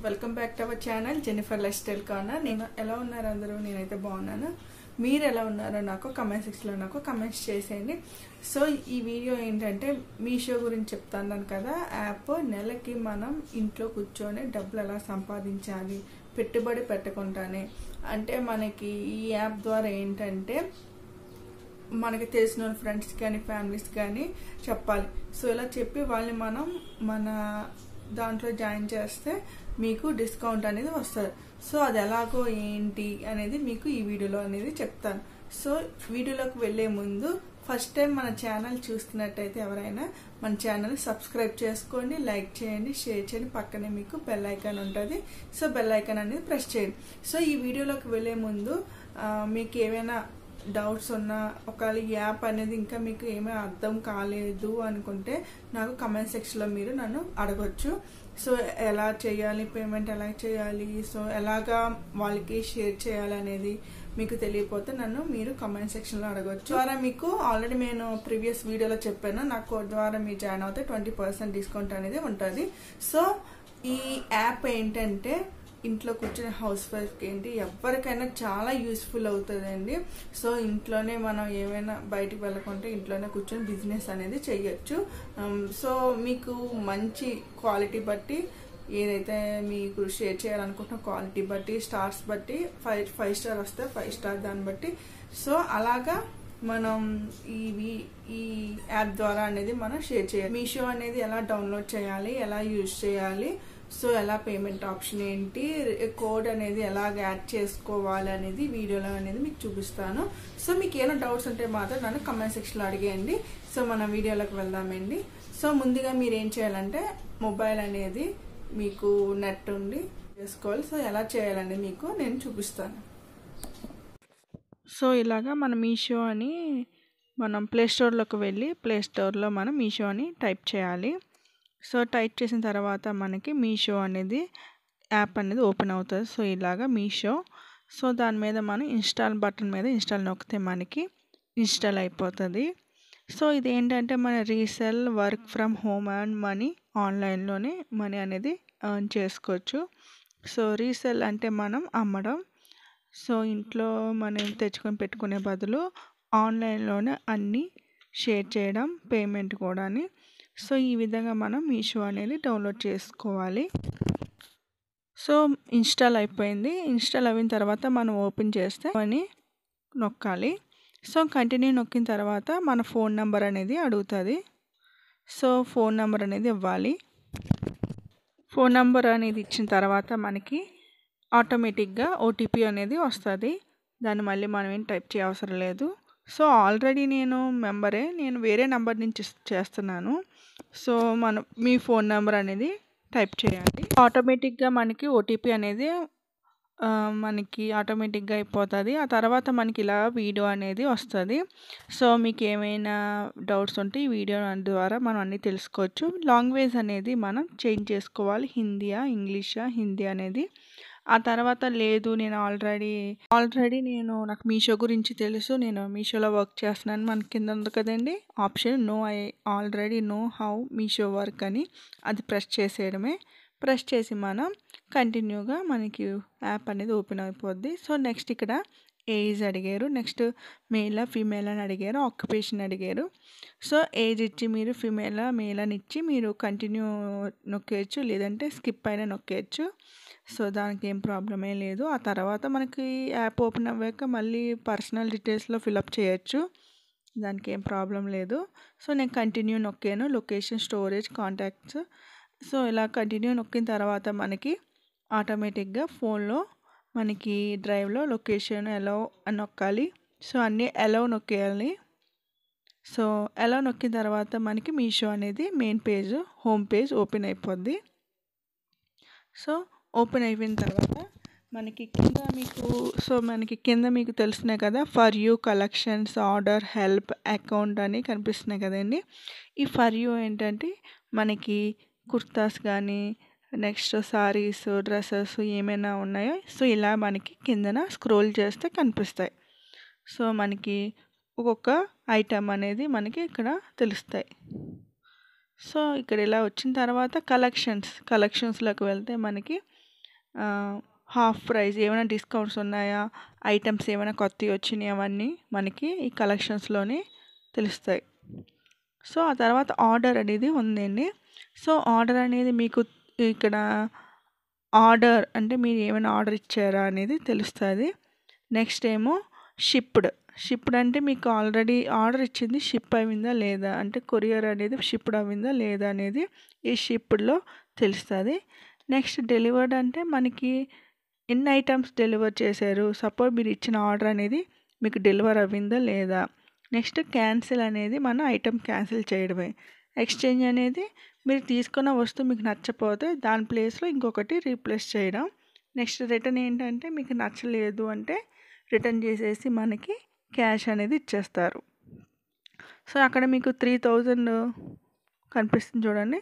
welcome back to our channel Jennifer lifestyle corner నేను ఎలా ఉన్నారు అందరూ నేనైతే బాగున్నాను మీరు ఎలా ఉన్నారో నాకు కమెంట్ సెక్షన్లో నాకు కమెంట్స్ చేసేయండి సో ఈ వీడియో ఏంటంటే మీషో గురించి చెప్తాను కదా యాప్ నెలకి మనం ఇంట్లో కూర్చొని డబ్బులు ఎలా సంపాదించాలి పెట్టుబడి పెట్టకుండానే అంటే మనకి ఈ యాప్ ద్వారా ఏంటంటే మనకి తెలిసిన ఫ్రెండ్స్ కానీ ఫ్యామిలీస్ కానీ చెప్పాలి సో ఇలా చెప్పి వాళ్ళని మనం మన దాంట్లో జాయిన్ చేస్తే మీకు డిస్కౌంట్ అనేది వస్తుంది సో అది ఎలాగో ఏంటి అనేది మీకు ఈ వీడియోలో అనేది చెప్తాను సో వీడియోలోకి వెళ్ళే ముందు ఫస్ట్ టైం మన ఛానల్ చూస్తున్నట్టయితే ఎవరైనా మన ఛానల్ సబ్స్క్రైబ్ చేసుకోండి లైక్ చేయండి షేర్ చేయండి పక్కనే మీకు బెల్ ఐకాన్ ఉంటుంది సో బెల్ ఐకాన్ అనేది ప్రెస్ చేయండి సో ఈ వీడియోలోకి వెళ్ళే ముందు మీకు ఏమైనా డౌట్స్ ఉన్నా ఒకవేళ ఈ యాప్ అనేది ఇంకా మీకు ఏమీ అర్థం కాలేదు అనుకుంటే నాకు కమెంట్ సెక్షన్లో మీరు నన్ను అడగొచ్చు సో ఎలా చేయాలి పేమెంట్ ఎలా చేయాలి సో ఎలాగా వాళ్ళకి షేర్ చేయాలి అనేది మీకు తెలియకపోతే నన్ను మీరు కమెంట్ సెక్షన్లో అడగొచ్చు ద్వారా మీకు ఆల్రెడీ నేను ప్రీవియస్ వీడియోలో చెప్పాను నా కోడ్ ద్వారా మీరు జాయిన్ అవుతే ట్వంటీ పర్సెంట్ డిస్కౌంట్ అనేది ఉంటుంది సో ఈ యాప్ ఏంటంటే ఇంట్లో కూర్చునే హౌస్ వైఫ్కి ఏంటి ఎవరికైనా చాలా యూస్ఫుల్ అవుతుందండి సో ఇంట్లోనే మనం ఏమైనా బయటికి వెళ్ళకుంటే ఇంట్లోనే కూర్చొని బిజినెస్ అనేది చేయొచ్చు సో మీకు మంచి క్వాలిటీ బట్టి ఏదైతే మీకు షేర్ చేయాలనుకుంటున్న క్వాలిటీ బట్టి స్టార్స్ బట్టి ఫైవ్ ఫైవ్ స్టార్ వస్తే ఫైవ్ స్టార్ దాన్ని బట్టి సో అలాగా మనం ఇవి ఈ యాప్ ద్వారా అనేది మనం షేర్ చేయాలి మీషో అనేది ఎలా డౌన్లోడ్ చేయాలి ఎలా యూజ్ చేయాలి సో ఎలా పేమెంట్ ఆప్షన్ ఏంటి కోడ్ అనేది ఎలా యాడ్ చేసుకోవాలి అనేది వీడియోలో అనేది మీకు చూపిస్తాను సో మీకు ఏమైనా డౌట్స్ ఉంటే మాత్రం నన్ను కమెంట్ సెక్షన్లో అడిగేయండి సో మన వీడియోలోకి వెళ్దామండి సో ముందుగా మీరు ఏం చేయాలంటే మొబైల్ అనేది మీకు నెట్ ఉండి చేసుకోవాలి సో ఎలా చేయాలని మీకు నేను చూపిస్తాను సో ఇలాగా మన మీషో అని మనం ప్లే స్టోర్లోకి వెళ్ళి ప్లే స్టోర్లో మనం మీషో అని టైప్ చేయాలి సో టైప్ చేసిన తర్వాత మనకి మీషో అనేది యాప్ అనేది ఓపెన్ అవుతుంది సో ఇలాగా మీషో సో దాని మీద మనం ఇన్స్టాల్ బటన్ మీద ఇన్స్టాల్ నొక్కితే మనకి ఇన్స్టాల్ అయిపోతుంది సో ఇది ఏంటంటే మన resell work from home and money ఆన్లైన్లోనే మనీ అనేది ఎర్న్ చేసుకోవచ్చు సో రీసెల్ అంటే మనం అమ్మడం సో ఇంట్లో మనం తెచ్చుకొని పెట్టుకునే బదులు ఆన్లైన్లోనే అన్నీ షేర్ చేయడం పేమెంట్ కూడా సో ఈ విధంగా మనం మీషో అనేది డౌన్లోడ్ చేసుకోవాలి సో ఇన్స్టాల్ అయిపోయింది ఇన్స్టాల్ అయిన తర్వాత మనం ఓపెన్ చేస్తే అని నొక్కాలి సో కంటిన్యూ నొక్కిన తర్వాత మన ఫోన్ నెంబర్ అనేది అడుగుతుంది సో ఫోన్ నెంబర్ అనేది ఇవ్వాలి ఫోన్ నెంబర్ అనేది ఇచ్చిన తర్వాత మనకి ఆటోమేటిక్గా ఓటీపీ అనేది వస్తుంది దాన్ని మళ్ళీ మనం ఏం టైప్ చేయవసరం లేదు సో ఆల్రెడీ నేను మెంబరే నేను వేరే నెంబర్ నుంచి చేస్తున్నాను సో మన మీ ఫోన్ నెంబర్ అనేది టైప్ చేయాలి ఆటోమేటిక్గా మనకి ఓటీపీ అనేది మనకి ఆటోమేటిక్గా అయిపోతుంది ఆ తర్వాత మనకి ఇలా వీడియో అనేది వస్తుంది సో మీకు ఏమైనా డౌట్స్ ఉంటే ఈ వీడియో ద్వారా మనం అన్నీ తెలుసుకోవచ్చు లాంగ్వేజ్ అనేది మనం చేంజ్ చేసుకోవాలి హిందీయా ఇంగ్లీషా హిందీ అనేది ఆ తర్వాత లేదు నేను ఆల్రెడీ ఆల్రెడీ నేను నాకు మీషో గురించి తెలుసు నేను మీషోలో వర్క్ చేస్తున్నాను మనకి కింద ఉంది కదండి option no I already know how Meesho work అని అది ప్రెస్ చేసేయడమే ప్రెస్ చేసి మనం కంటిన్యూగా మనకి యాప్ అనేది ఓపెన్ అయిపోద్ది సో నెక్స్ట్ ఇక్కడ ఏజ్ అడిగారు నెక్స్ట్ మేల్ ఫీమేల్ అని అడిగారు ఆక్యుపేషన్ అడిగారు సో ఏజ్ ఇచ్చి మీరు ఫీమేల్ మేల్ అని ఇచ్చి మీరు కంటిన్యూ నొక్కేయచ్చు లేదంటే స్కిప్ అయినా నొక్కేయచ్చు సో దానికి ఏం ప్రాబ్లమే లేదు ఆ తర్వాత మనకి యాప్ ఓపెన్ అవ్వాక మళ్ళీ పర్సనల్ డీటెయిల్స్లో ఫిలప్ చేయొచ్చు దానికి ఏం ప్రాబ్లం లేదు సో నేను కంటిన్యూ నొక్కాను లొకేషన్ స్టోరేజ్ కాంటాక్ట్స్ సో ఇలా కంటిన్యూ నొక్కిన తర్వాత మనకి ఆటోమేటిక్గా ఫోన్లో మనకి డ్రైవ్లో లొకేషన్ ఎలా అని నొక్కాలి సో అన్నీ ఎలా నొక్కేయాలి సో ఎలా నొక్కిన తర్వాత మనకి మీషో అనేది main page home page open అయిపోద్ది సో ఓపెన్ అయిపోయిన తర్వాత మనకి కింద మీకు సో మనకి కింద మీకు తెలుస్తున్నాయి కదా for you collections order help account అని కనిపిస్తున్నాయి కదండి ఈ ఫర్ యూ ఏంటంటే మనకి కుర్తాస్ కానీ నెక్స్ట్ సారీస్ డ్రెస్సెస్ ఏమైనా ఉన్నాయో సో ఇలా మనకి కిందన స్క్రోల్ చేస్తే కనిపిస్తాయి సో మనకి ఒక్కొక్క ఐటమ్ అనేది మనకి ఇక్కడ తెలుస్తాయి సో ఇక్కడ ఇలా వచ్చిన తర్వాత కలెక్షన్స్ కలెక్షన్స్లోకి వెళ్తే మనకి హాఫ్ ప్రైస్ ఏమైనా డిస్కౌంట్స్ ఉన్నాయా ఐటమ్స్ ఏమైనా కొత్తవి వచ్చినాయి అవన్నీ మనకి ఈ కలెక్షన్స్లోనే తెలుస్తాయి సో ఆ తర్వాత ఆర్డర్ అనేది ఉందండి సో ఆర్డర్ అనేది మీకు ఇక్కడ ఆర్డర్ అంటే మీరు ఏమైనా ఆర్డర్ ఇచ్చారా అనేది తెలుస్తుంది నెక్స్ట్ ఏమో షిప్డ్ షిప్డ్ అంటే మీకు ఆల్రెడీ ఆర్డర్ ఇచ్చింది షిప్ అయిందా లేదా అంటే కొరియర్ అనేది షిప్డ్ అయిందా లేదా అనేది ఈ షిప్డ్లో తెలుస్తుంది నెక్స్ట్ డెలివర్డ్ అంటే మనకి ఎన్ని ఐటమ్స్ డెలివర్ చేశారు సపోజ్ మీరు ఇచ్చిన ఆర్డర్ అనేది మీకు డెలివర్ అవ్విందా లేదా నెక్స్ట్ క్యాన్సిల్ అనేది మన ఐటమ్ క్యాన్సిల్ చేయడమే ఎక్స్చేంజ్ అనేది మీరు తీసుకున్న వస్తువు మీకు నచ్చపోతే దాని ప్లేస్లో ఇంకొకటి రీప్లేస్ చేయడం నెక్స్ట్ రిటర్న్ ఏంటంటే మీకు నచ్చలేదు అంటే రిటర్న్ చేసేసి మనకి క్యాష్ అనేది ఇచ్చేస్తారు సో అక్కడ మీకు త్రీ థౌజండ్ కనిపిస్తుంది చూడండి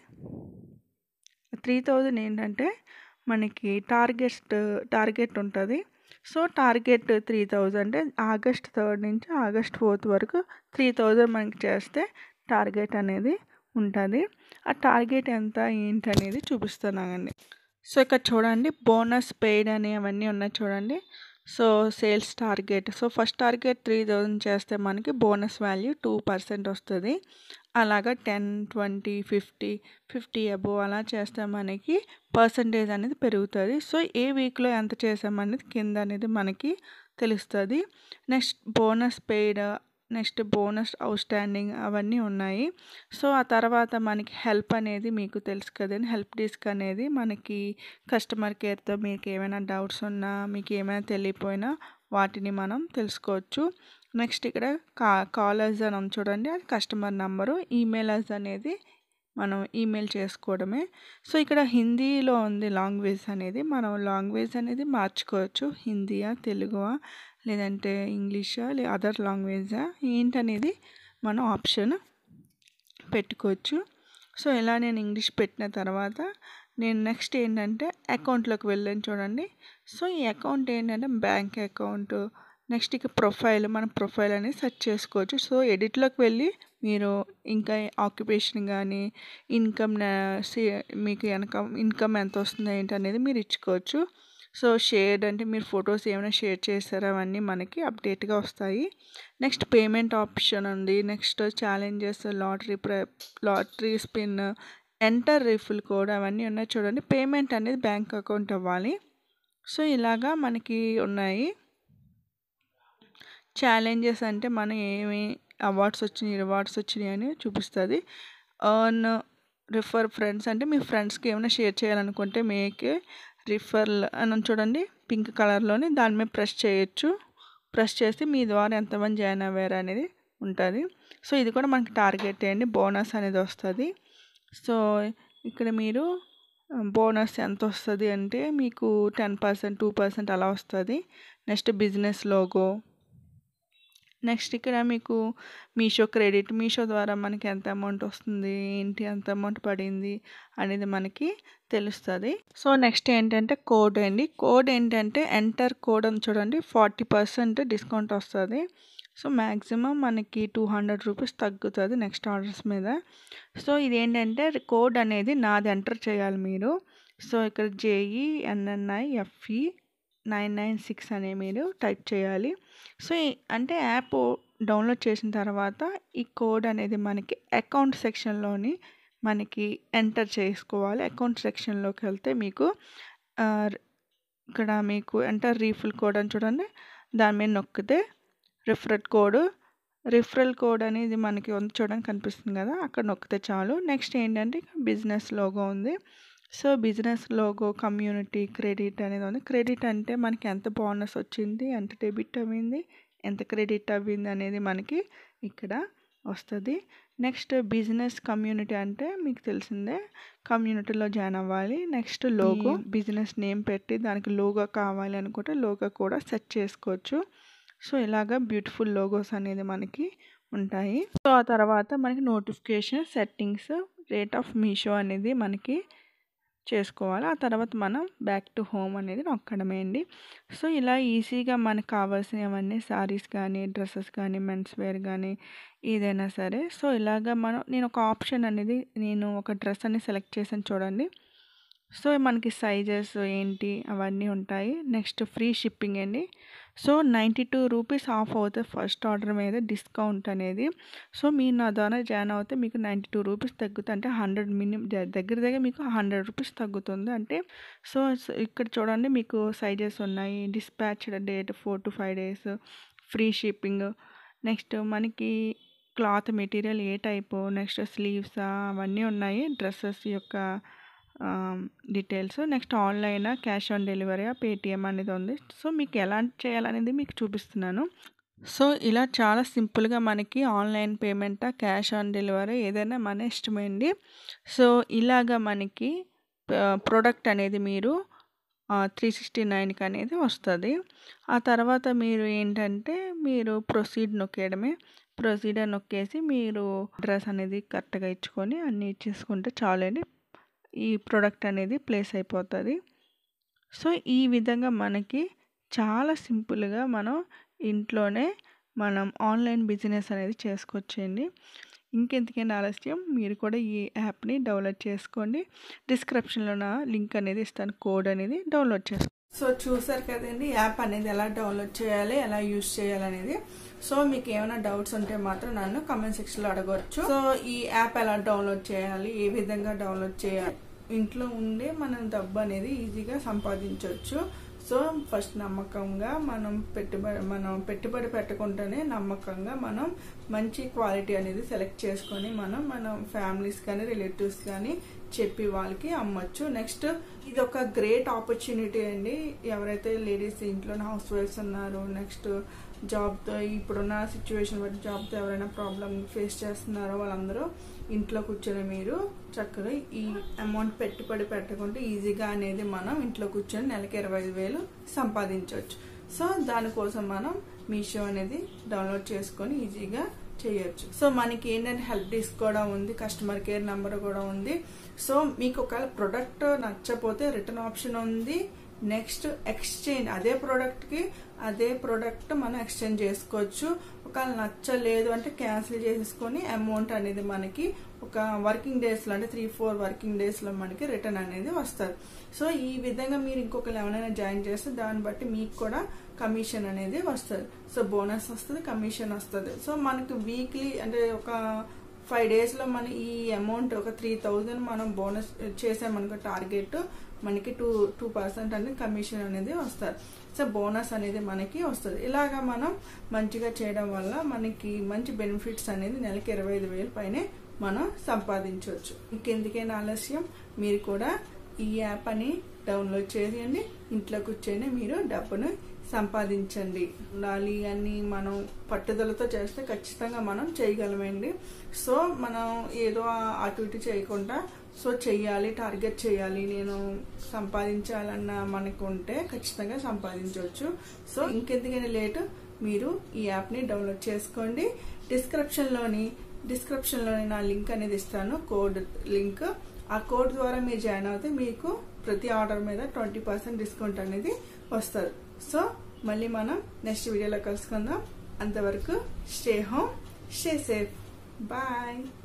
త్రీ థౌజండ్ ఏంటంటే మనకి టార్గెట్ టార్గెట్ ఉంటుంది సో టార్గెట్ త్రీ థౌజండ్ అంటే ఆగస్ట్ థర్డ్ నుంచి ఆగస్ట్ ఫోర్త్ వరకు త్రీ థౌజండ్ మనకి చేస్తే టార్గెట్ అనేది ఉంటుంది ఆ టార్గెట్ ఎంత ఏంటి అనేది చూపిస్తున్నానండి సో ఇక్కడ చూడండి బోనస్ పెయిడ్ అని అవన్నీ ఉన్నాయి చూడండి so sales target so first target three thousand చేస్తే మనకి బోనస్ వాల్యూ టూ పర్సెంట్ వస్తుంది అలాగా ten twenty fifty fifty above అలా చేస్తే మనకి పర్సంటేజ్ అనేది పెరుగుతుంది సో ఏ వీక్లో ఎంత చేసామనేది కింద అనేది మనకి తెలుస్తుంది next bonus paid next bonus outstanding అవన్నీ ఉన్నాయి సో ఆ తర్వాత మనకి హెల్ప్ అనేది మీకు తెలుసు కదండి హెల్ప్ డెస్క్ అనేది మనకి కస్టమర్ కేర్తో మీకు ఏమైనా డౌట్స్ ఉన్నా మీకు ఏమైనా తెలియపోయినా వాటిని మనం తెలుసుకోవచ్చు నెక్స్ట్ ఇక్కడ కా కాలర్స్ అని ఉంది చూడండి అది కస్టమర్ నెంబరు ఈమెయిలర్స్ అనేది మనం ఈమెయిల్ చేసుకోవడమే సో ఇక్కడ హిందీలో ఉంది లాంగ్వేజ్ అనేది మనం లాంగ్వేజ్ అనేది మార్చుకోవచ్చు హిందీయా తెలుగువా లేదంటే ఇంగ్లీషా లే అదర్ లాంగ్వేజా ఏంటనేది మనం ఆప్షన్ పెట్టుకోవచ్చు సో ఇలా నేను ఇంగ్లీష్ పెట్టిన తర్వాత నేను నెక్స్ట్ ఏంటంటే అకౌంట్లోకి వెళ్ళాను చూడండి సో ఈ అకౌంట్ ఏంటంటే బ్యాంక్ అకౌంట్ నెక్స్ట్ ఇక ప్రొఫైల్ మన ప్రొఫైల్ అనేది సెర్చ్ చేసుకోవచ్చు సో ఎడిట్లోకి వెళ్ళి మీరు ఇంకా ఆక్యుపేషన్ కానీ ఇన్కమ్ మీకు వెనక ఇన్కమ్ ఎంత వస్తుంది ఏంటి అనేది మీరు ఇచ్చుకోవచ్చు సో షేర్డ్ అంటే మీరు ఫొటోస్ ఏమైనా షేర్ చేస్తారో అవన్నీ మనకి అప్డేట్గా వస్తాయి నెక్స్ట్ పేమెంట్ ఆప్షన్ ఉంది నెక్స్ట్ ఛాలెంజెస్ లాటరీ ప్ర lottery spin enter refill code అవన్నీ ఉన్నాయి చూడండి పేమెంట్ అనేది బ్యాంక్ అకౌంట్ అవ్వాలి సో ఇలాగా మనకి ఉన్నాయి ఛాలెంజెస్ అంటే మనం ఏమి అవార్డ్స్ వచ్చినాయి రివార్డ్స్ వచ్చినాయి అని చూపిస్తుంది అర్న్ రిఫర్ ఫ్రెండ్స్ అంటే మీ ఫ్రెండ్స్కి ఏమైనా షేర్ చేయాలనుకుంటే మేకే రిఫర్ అని చూడండి పింక్ కలర్లోని దాని మీద ప్రెస్ చేయొచ్చు ప్రెస్ చేసి మీ ద్వారా ఎంతమంది జాయిన్ అయ్యారు అనేది ఉంటుంది సో ఇది కూడా మనకి టార్గెట్ అండి బోనస్ అనేది వస్తుంది సో ఇక్కడ మీరు బోనస్ ఎంత వస్తుంది అంటే మీకు టెన్ పర్సెంట్ టూ పర్సెంట్ అలా వస్తుంది నెక్స్ట్ బిజినెస్ లోగో నెక్స్ట్ ఇక్కడ మీకు మీషో క్రెడిట్ మీషో ద్వారా మనకి ఎంత అమౌంట్ వస్తుంది ఏంటి ఎంత అమౌంట్ పడింది అనేది మనకి తెలుస్తుంది సో నెక్స్ట్ ఏంటంటే కోడ్ అండి కోడ్ ఏంటంటే ఎంటర్ కోడ్ అని చూడండి ఫార్టీ పర్సెంట్ డిస్కౌంట్ వస్తుంది సో మ్యాక్సిమం మనకి టూ హండ్రెడ్ రూపీస్ తగ్గుతుంది నెక్స్ట్ ఆర్డర్స్ మీద సో ఇది ఏంటంటే కోడ్ అనేది నాది ఎంటర్ చేయాలి మీరు సో ఇక్కడ JE NNI FE nine nine six అనే మీరు టైప్ చేయాలి సో అంటే యాప్ డౌన్లోడ్ చేసిన తర్వాత ఈ కోడ్ అనేది మనకి అకౌంట్ సెక్షన్లోని మనకి ఎంటర్ చేసుకోవాలి అకౌంట్ సెక్షన్లోకి వెళ్తే మీకు ఇక్కడ మీకు ఎంటర్ రీఫిల్ కోడ్ అని చూడండి దాని మీద నొక్కితే రిఫరల్ కోడ్ రిఫరల్ కోడ్ అనేది మనకి ఉంది చూడడానికి కనిపిస్తుంది కదా అక్కడ నొక్కితే చాలు నెక్స్ట్ ఏంటంటే బిజినెస్ లోగో ఉంది so business logo community credit అనేది ఉంది క్రెడిట్ అంటే మనకి ఎంత బోనస్ వచ్చింది ఎంత డెబిట్ అవ్వింది ఎంత క్రెడిట్ అవ్వింది అనేది మనకి ఇక్కడ వస్తుంది నెక్స్ట్ బిజినెస్ కమ్యూనిటీ అంటే మీకు తెలిసిందే కమ్యూనిటీలో జాయిన్ అవ్వాలి నెక్స్ట్ లోగో బిజినెస్ నేమ్ పెట్టి దానికి లోగో కావాలి అనుకుంటే లోగో కూడా సెట్ చేసుకోవచ్చు సో ఇలాగా బ్యూటిఫుల్ లోగోస్ అనేది మనకి ఉంటాయి సో ఆ తర్వాత మనకి notification settings rate of Meesho అనేది మనకి చేసుకోవాలి ఆ తర్వాత మనం బ్యాక్ టు హోమ్ అనేది నొక్కడమే అండి సో ఇలా ఈజీగా మనకు కావాల్సినవన్నీ శారీస్ కానీ డ్రెస్సెస్ కానీ మెన్స్ వేర్ కానీ ఏదైనా సరే సో ఇలాగా మనం నేను ఒక ఆప్షన్ అనేది నేను ఒక డ్రెస్ అనేది సెలెక్ట్ చేసాను చూడండి సో మనకి సైజెస్ ఏంటి అవన్నీ ఉంటాయి నెక్స్ట్ ఫ్రీ షిప్పింగ్ అండి so ninety two rupees off అవుతుంది ఫస్ట్ ఆర్డర్ మీద డిస్కౌంట్ అనేది సో మీరు నా ద్వారా జాయిన్ అవుతే మీకు నైంటీ టూ రూపీస్ తగ్గుతుంది అంటే హండ్రెడ్ మినిమం దగ్గర దగ్గర మీకు హండ్రెడ్ రూపీస్ తగ్గుతుంది అంటే సో ఇక్కడ చూడండి మీకు సైజెస్ ఉన్నాయి dispatched date four to five days free shipping next మనకి క్లాత్ మెటీరియల్ ఏ టైపు నెక్స్ట్ స్లీవ్స్ అవన్నీ ఉన్నాయి డ్రెస్సెస్ యొక్క details next online cash on delivery Paytm అనేది ఉంది సో మీకు ఎలా చేయాలనేది మీకు చూపిస్తున్నాను సో ఇలా చాలా సింపుల్గా మనకి online payment cash on delivery ఏదైనా మన ఇష్టమైంది సో ఇలాగా మనకి ప్రోడక్ట్ అనేది మీరు త్రీ సిక్స్టీ నైన్కి అనేది వస్తుంది ఆ తర్వాత మీరు ఏంటంటే మీరు ప్రొసీడ్ నొక్కేయడమే ప్రొసీడర్ నొక్కేసి మీరు అడ్రస్ అనేది కరెక్ట్గా ఇచ్చుకొని అన్నీ ఇచ్చేసుకుంటే చాలండి ఈ ప్రోడక్ట్ అనేది ప్లేస్ అయిపోతుంది సో ఈ విధంగా మనకి చాలా సింపుల్గా మనం ఇంట్లోనే మనం ఆన్లైన్ బిజినెస్ అనేది చేసుకోవచ్చండి ఇంకెందుకైనా ఆలస్యం మీరు కూడా ఈ యాప్ని డౌన్లోడ్ చేసుకోండి డిస్క్రిప్షన్లో నా లింక్ అనేది ఇస్తాను కోడ్ అనేది డౌన్లోడ్ చేసుకోండి సో చూసారు కదండి యాప్ అనేది ఎలా డౌన్లోడ్ చేయాలి ఎలా యూజ్ చేయాలి అనేది సో మీకు ఏమైనా డౌట్స్ ఉంటే మాత్రం నన్ను కమెంట్ సెక్షన్లో అడగవచ్చు సో ఈ యాప్ ఎలా డౌన్లోడ్ చేయాలి ఏ విధంగా డౌన్లోడ్ చేయాలి ఇంట్లో ఉండే మనం డబ్బు అనేది ఈజీగా సంపాదించవచ్చు సో ఫస్ట్ నమ్మకంగా మనం పెట్టుబడి మనం పెట్టుబడి పెట్టకుండానే నమ్మకంగా మనం మంచి క్వాలిటీ అనేది సెలెక్ట్ చేసుకొని మనం మన ఫ్యామిలీస్ కానీ రిలేటివ్స్ కానీ చెప్పి వాళ్ళకి అమ్మొచ్చు నెక్స్ట్ ఇది ఒక గ్రేట్ ఆపర్చునిటీ అండి ఎవరైతే లేడీస్ ఇంట్లో హౌస్ వైఫ్స్ ఉన్నారు నెక్స్ట్ జాబ్తో ఇప్పుడున్న సిచ్యువేషన్ బట్టి జాబ్తో ఎవరైనా ప్రాబ్లం ఫేస్ చేస్తున్నారో వాళ్ళందరూ ఇంట్లో కూర్చొని మీరు చక్కగా ఈ అమౌంట్ పెట్టుబడి పెట్టకుండా ఈజీగా అనేది మనం ఇంట్లో కూర్చొని నెలకి ఇరవై ఐదు వేలు సంపాదించవచ్చు సో దానికోసం మనం మీషో అనేది డౌన్లోడ్ చేసుకొని ఈజీగా చేయొచ్చు సో మనకి ఏంటంటే హెల్ప్ డెస్క్ కూడా ఉంది కస్టమర్ కేర్ నెంబర్ కూడా ఉంది సో మీకు ఒకవేళ ప్రొడక్ట్ నచ్చపోతే రిటర్న్ ఆప్షన్ ఉంది నెక్స్ట్ ఎక్స్చేంజ్ అదే ప్రోడక్ట్కి అదే ప్రోడక్ట్ మనం ఎక్స్చేంజ్ చేసుకోవచ్చు ఒకవేళ నచ్చలేదు అంటే క్యాన్సిల్ చేసేసుకొని అమౌంట్ అనేది మనకి ఒక వర్కింగ్ డేస్లో అంటే త్రీ ఫోర్ వర్కింగ్ డేస్లో మనకి రిటర్న్ అనేది వస్తుంది సో ఈ విధంగా మీరు ఇంకొకరు ఎవరైనా జాయిన్ చేస్తే దాన్ని బట్టి మీకు కూడా కమిషన్ అనేది వస్తుంది సో బోనస్ వస్తుంది కమిషన్ వస్తుంది సో మనకి వీక్లీ అంటే ఒక ఫైవ్ డేస్లో మన ఈ అమౌంట్ ఒక త్రీ థౌజండ్ మనం బోనస్ చేసామనుకో టార్గెట్ మనకి టూ టూ పర్సెంట్ అనేది కమిషన్ అనేది వస్తుంది సో బోనస్ అనేది మనకి వస్తుంది ఇలాగా మనం మంచిగా చేయడం వల్ల మనకి మంచి బెనిఫిట్స్ అనేది నెలకి ఇరవై ఐదు వేలు పైనే మనం సంపాదించవచ్చు ఇంకెందుకైనా ఆలస్యం మీరు కూడా ఈ యాప్ అని డౌన్లోడ్ చేయండి ఇంట్లో కూర్చొని మీరు డబ్బును సంపాదించండి ఉండాలి అని మనం పట్టుదలతో చేస్తే ఖచ్చితంగా మనం చేయగలమండి సో మనం ఏదో అటు ఇటు చేయకుండా సో చెయ్యాలి టార్గెట్ చేయాలి నేను సంపాదించాలన్న మనకు ఉంటే ఖచ్చితంగా సంపాదించవచ్చు సో ఇంకెందుకైనా లేటు మీరు ఈ యాప్ని డౌన్లోడ్ చేసుకోండి డిస్క్రిప్షన్లోని డిస్క్రిప్షన్లోని నా లింక్ అనేది ఇస్తాను కోడ్ లింక్ ఆ కోడ్ ద్వారా మీరు జాయిన్ అవుతే మీకు ప్రతి ఆర్డర్ మీద ట్వంటీ పర్సెంట్ డిస్కౌంట్ అనేది వస్తుంది సో మళ్ళీ మనం నెక్స్ట్ వీడియోలో కలుసుకుందాం అంతవరకు stay home stay safe bye